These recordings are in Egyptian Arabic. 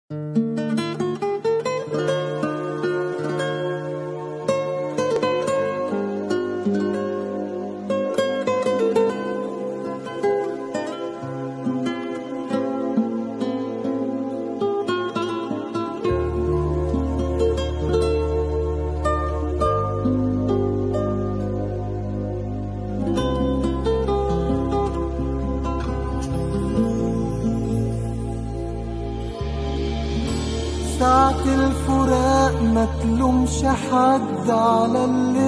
ساعة الفراق ما تلومش حد على اللي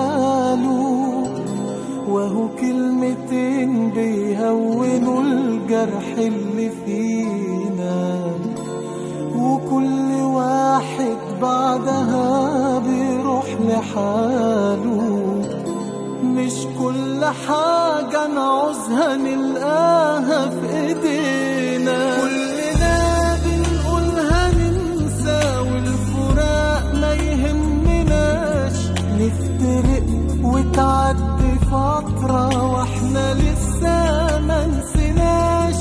قالوا وهو كلمتين بيهونوا الجرح اللي فينا وكل واحد بعدها بيروح لحاله مش كل حاجة نعوزها نلقاها في ايدينا كلنا بنقولها ننسى والفراق ما يهمناش نفترق وتعدي فترة واحنا لسه ما نسيناش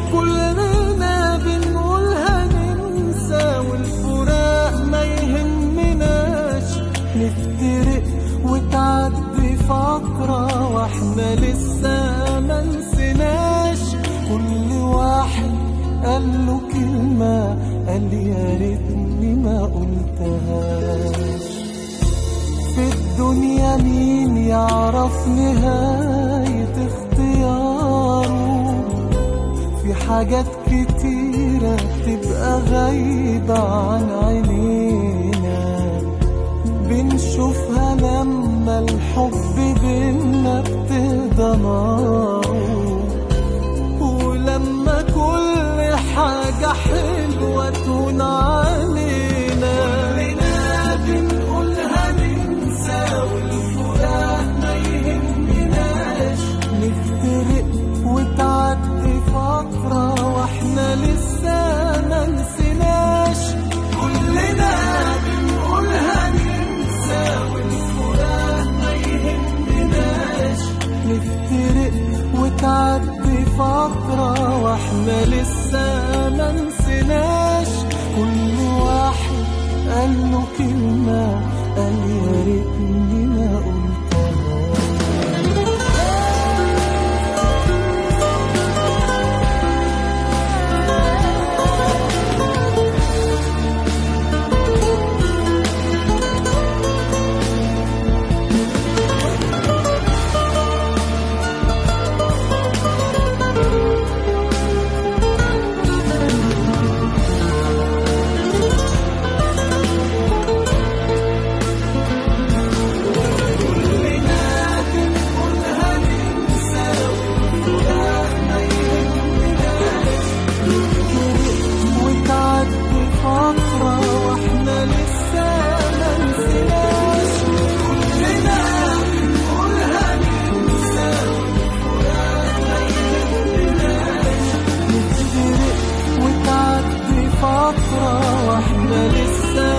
كلنا بنقولها ننسى والفراق ما يهمناش نفترق وتعدي فترة واحنا لسه ما نسيناش كل واحد قال له كلمة قال يا ريتني ما قلتهاش في الدنيا مين يعرف نهاية اختياره في حاجات كتيرة بتبقى غايبة عن عينينا بنشوفها لما الحب بينا ابتدى ناره ولما كل حاجة حلوة تهون علينا كلنا بنقولها ننسى والفراق ما يهمناش نفترق وتعدي فترة واحنا لسه ما نسيناش كلنا بنقولها ننسى والفراق ما يهمناش نفترق وتعدي فترة واحنا لسه ما نسيناش كل واحد قال له كلمة قال يا ريتني ما قلتها وتعدي فترة واحنا لسه ما نسيناش كلنا بنقولها ننسى والفراق ما يهمناش نفترق وتعدي فترة واحنا لسه